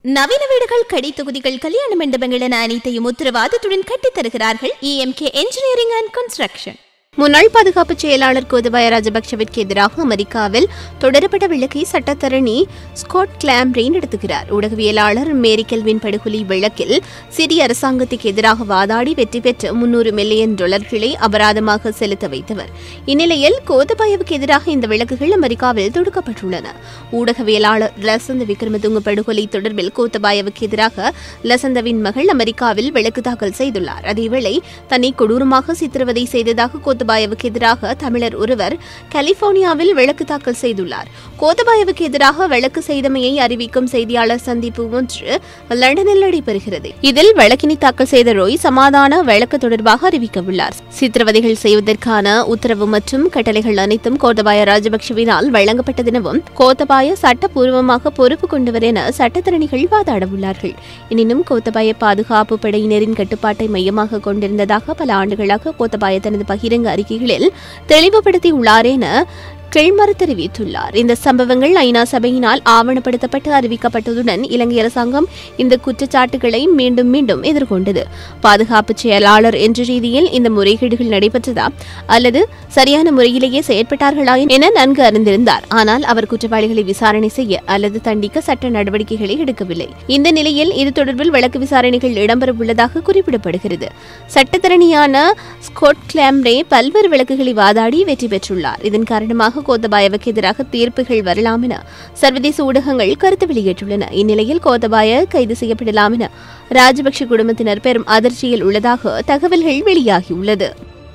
நவீன வீடுகள் கடை தொகுதிகள் கல்யாண மண்டபங்கள் என அனைத்தையும் உத்தரவாதத்துடன் கட்டித் தருகிறார்கள் இஎம்கே என்ஜினியரிங் அண்ட் கன்ஸ்ட்ரக்ஷன் முன்னாள் பாதுகாப்பு செயலாளர் கோதபாய ராஜபக்சவிற்கு எதிராக அமெரிக்காவில் தொடரப்பட்ட வழக்கை சட்டத்தரணி ஸ்காட் கிளாம்ப்ரே நடத்துகிறார் ஊடகவியலாளர் மேரி கெல்வின் படுகொலை வழக்கில் சிரிய அரசாங்கத்துக்கு எதிராக வாதாடி வெற்றி பெற்று முன்னூறு மில்லியன் டாலர்களை அபராதமாக செலுத்த வைத்தவர் இந்நிலையில் கோதபாயவுக்கு எதிராக இந்த வழக்குகள் அமெரிக்காவில் தொடுக்கப்பட்டுள்ளன ஊடகவியலாளர் லசந்த விக்ரமதுங்க படுகொலை தொடர்பில் கோத்தபாயவுக்கு எதிராக லசந்தவின் மகள் அமெரிக்காவில் வழக்கு தாக்கல் செய்துள்ளார் அதேவேளை தன்னை கொடூரமாக சித்திரவதை செய்ததாக கோத்தபாயவுக்கு எதிராக தமிழர் ஒருவர் கலிபோர்னியாவில் வழக்கு தாக்கல் செய்துள்ளார் கோத்தபாயவுக்கு எதிராக வழக்கு செய்தமையை அறிவிக்கும் செய்தியாளர் சந்திப்பு ஒன்று லண்டனில் நடைபெறுகிறது இதில் வழக்கினை தாக்கல் செய்த ரோய் சமாதான வழக்கு தொடர்பாக அறிவிக்கவுள்ளார் சித்திரவதைகள் செய்வதற்கான உத்தரவு மற்றும் கட்டளைகள் அனைத்தும் கோத்தபாய ராஜபக்சவினால் வழங்கப்பட்டதெனவும் கோத்தபாய சட்டப்பூர்வமாக பொறுப்பு கொண்டவர் என சட்டத்தரணிகள் வாதாடவுள்ளார்கள் எனினும் கோத்தபாய பாதுகாப்பு படையினரின் கட்டுப்பாட்டை மையமாக கொண்டிருந்ததாக பல ஆண்டுகளாக கோத்தபாய தனது பகிரங்க அறிக்கைகளில் தெளிவுபடுத்தியுள்ளார் என கிள்மர் தெரிவித்துள்ளார் இந்த சம்பவங்கள் ஐநா சபையினால் ஆவணப்படுத்தப்பட்டு அறிவிக்கப்பட்டதுடன் இலங்கை அரசாங்கம் இந்த குற்றச்சாட்டுகளை மீண்டும் மீண்டும் எதிர்கொண்டது பாதுகாப்பு செயலாளர் என்ற ரீதியில் இந்த முறைகேடுகள் நடைபெற்றதா அல்லது சரியான முறையிலேயே செயற்பட்டார்களா என நன்கு அறிந்திருந்தார் ஆனால் அவர் குற்றவாளிகளை விசாரணை செய்ய அல்லது தண்டிக்க சட்ட நடவடிக்கைகளை எடுக்கவில்லை இந்த நிலையில் இது தொடர்பில் வழக்கு விசாரணைகள் இடம்பெறவுள்ளதாக குறிப்பிடப்படுகிறது சட்டத்தரணியான ஸ்கொட் கிளாம்ரே பல்வேறு வழக்குகளை வாதாடி வெற்றி பெற்றுள்ளார் இதன் காரணமாக கோத்தபாயவுக்கு எதிராக தீர்ப்புகள் வரலாம் என சர்வதேச ஊடகங்கள் கருத்து வெளியிட்டுள்ளன இந்நிலையில் கோத்தபாய கைது செய்யப்படலாம் என ராஜபக்ஷ குடும்பத்தினர் பெரும் அதிர்ச்சியில் உள்ளதாக தகவல்கள் வெளியாகியுள்ளது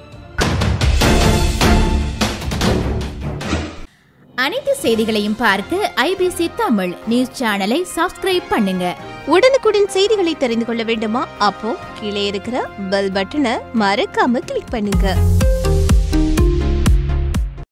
அனைத்து செய்திகளையும் பார்க்க ஐபிசி தமிழ் நியூஸ் சேனலை சப்ஸ்கிரைப் பண்ணுங்க உடனுக்குடன் செய்திகளை தெரிந்து கொள்ள வேண்டுமா அப்போ கீழே இருக்கிற பெல் பட்டனை மறக்காம கிளிக் பண்ணுங்க